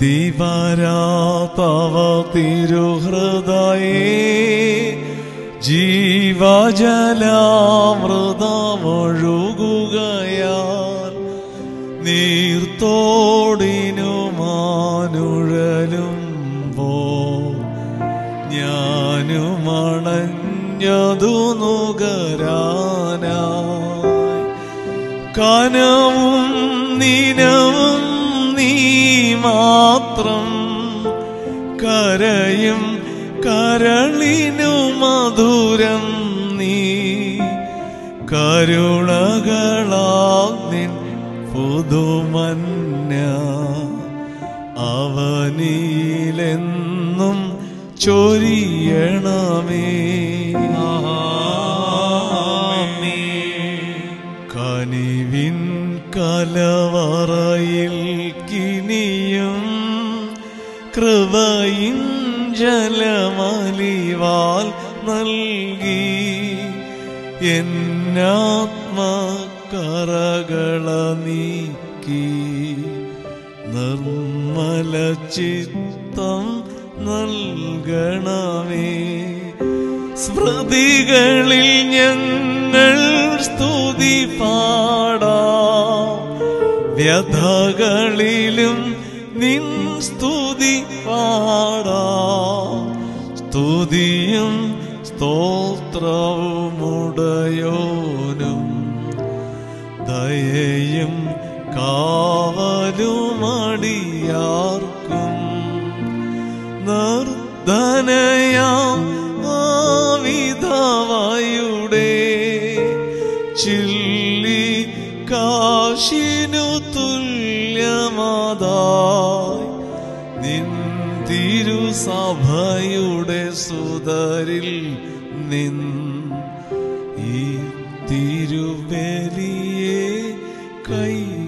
ഇതിവരാതവ തിരുഹൃദയേ ജീവജലാമൃതമൊഴുകുകയാൽ നീർത്തോടിനു മാനുഴലും പോ ഞാനുമണഞ്ഞതു നുകരാനായി കനവും നിനവും നീ മാത്രം കരയും കരളിനു മധുരം നീ കരുണകളാഗ്നിൻ പുതുമന്ന അവനിലെന്നും ചൊരിയണമേ കനിവിൻ കലവറയിൽ കിനിയും കൃപയിൻ ജലമലിവാൽ നൽകി എന്നാത്മകറകള നീക്കി നിർമ്മല ചിത്തം നൽകണമേ സ്മൃതികളിൽ ഞങ്ങൾ സ്തുതി പാടാം വ്യഥകളിലും നിൻ സ്തുതി പാടാം സ്തുതിയും സ്തോത്രവുമുടയോനും ദയയും കാവലുമടിയാർക്കും നിർധനയാം ആവിധവയുടെ ചില്ലി കാശിനു തുല്യമതായി നിൻ തിരുസഭയുടെ സുതരിൽ നിൻ ഈ തിരുബലിയെ കൈ